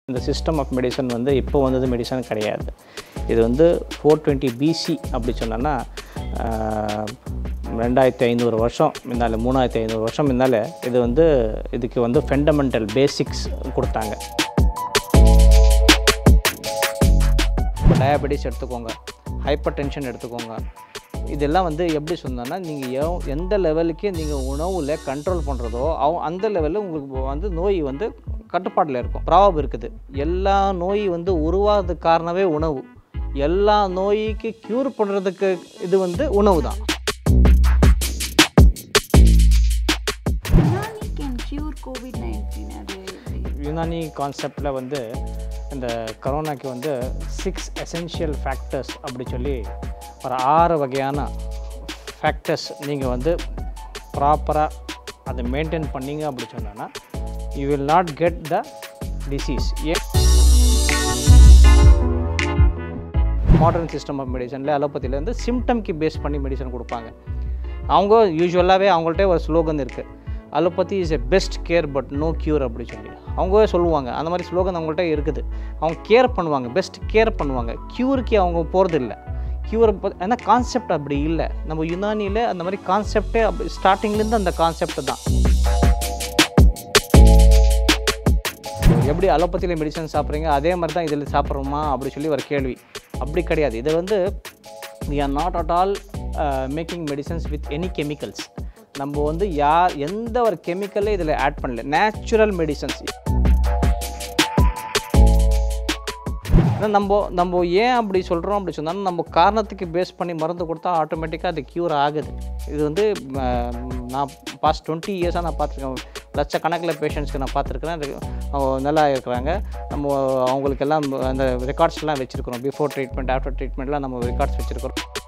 இந்த system of medicine வந்து இப்போ வந்தது மெடிசன் கிடையாது இது வந்து ஃபோர் டுவெண்ட்டி பிசி அப்படி சொன்னோன்னா ரெண்டாயிரத்தி ஐநூறு வருஷம் முன்னால் மூணாயிரத்தி ஐநூறு வருஷம் முன்னால் இது வந்து இதுக்கு வந்து ஃபெண்டமெண்டல் பேசிக்ஸ் கொடுத்தாங்க இப்போ டயபெட்டிஸ் எடுத்துக்கோங்க ஹைப்பர் டென்ஷன் எடுத்துக்கோங்க இதெல்லாம் வந்து எப்படி சொன்னோன்னா நீங்கள் எந்த லெவலுக்கு நீங்கள் உணவில் கண்ட்ரோல் பண்ணுறதோ அவ அந்த லெவலில் உங்களுக்கு வந்து நோய் வந்து கட்டுப்பாட்டில் இருக்கும் ப்ராபம் இருக்குது எல்லா நோய் வந்து உருவாகிறதுக்கு காரணமே உணவு எல்லா நோய்க்கு க்யூர் பண்ணுறதுக்கு இது வந்து உணவு தான் Unani can cure COVID-19 அது எப்படி? யுனானி கான்செப்டில் வந்து இந்த கரோனாக்கு வந்து சிக்ஸ் எசென்ஷியல் ஃபேக்டர்ஸ் அப்படி சொல்லி ஒரு ஆறு வகையான ஃபேக்டர்ஸ் நீங்கள் வந்து ப்ராப்பராக அதை மெயின்டைன் பண்ணீங்க அப்படி சொன்னோன்னா you will not get the disease a modern system of மெடிசனில் அலோபதியில் வந்து சிம்டம்க்கு பேஸ் பண்ணி மெடிசன் கொடுப்பாங்க அவங்க யூஸ்வலாகவே அவங்கள்ட்ட ஒரு ஸ்லோகன் இருக்குது allopathy is a best care but no cure அப்படி சொல்லி அவங்களே சொல்லுவாங்க அந்த மாதிரி ஸ்லோகன் அவங்கள்ட்ட இருக்குது அவங்க கேர் பண்ணுவாங்க பெஸ்ட் கேர் பண்ணுவாங்க க்யூருக்கு அவங்க போகிறதில்ல க்யூரை ஏன்னா கான்செப்ட் அப்படி இல்லை நம்ம யுனானியில் அந்த மாதிரி கான்செப்டே அப்படி ஸ்டார்டிங்லேருந்து அந்த கான்செப்ட் தான் எப்படி அலோபதியில் மெடிசன் சாப்பிட்றீங்க அதே மாதிரி தான் இதில் சாப்பிட்றோமா அப்படி சொல்லி ஒரு கேள்வி அப்படி கிடையாது இது வந்து we are not at all making medicines with any chemicals நம்ம வந்து யா எந்த ஒரு கெமிக்கலே இதில் ஆட் பண்ணல நேச்சுரல் மெடிசன்ஸ் நம்ம நம்ம ஏன் அப்படி சொல்கிறோம் அப்படி சொன்னாலும் நம்ம காரணத்துக்கு பேஸ் பண்ணி மருந்து கொடுத்தா ஆட்டோமேட்டிக்காக அது க்யூர் ஆகுது இது வந்து ம, நான் பாஸ்ட் டுவெண்ட்டி இயர்ஸாக நான் பார்த்துருக்கேன் லட்சக்கணக்கில் பேஷண்ட்ஸ்க்கு நான் பார்த்துருக்குறேன் அது அவங்க நல்லா இருக்கிறாங்க நம்ம அவங்களுக்கெல்லாம் அந்த ரெக்கார்ட்ஸ்லாம் வச்சுருக்கிறோம் பிஃபோர் ட்ரீட்மெண்ட் ஆஃப்டர் ட்ரீட்மெண்ட்லாம் நம்ம ரெக்கார்ட்ஸ் வச்சுருக்கிறோம்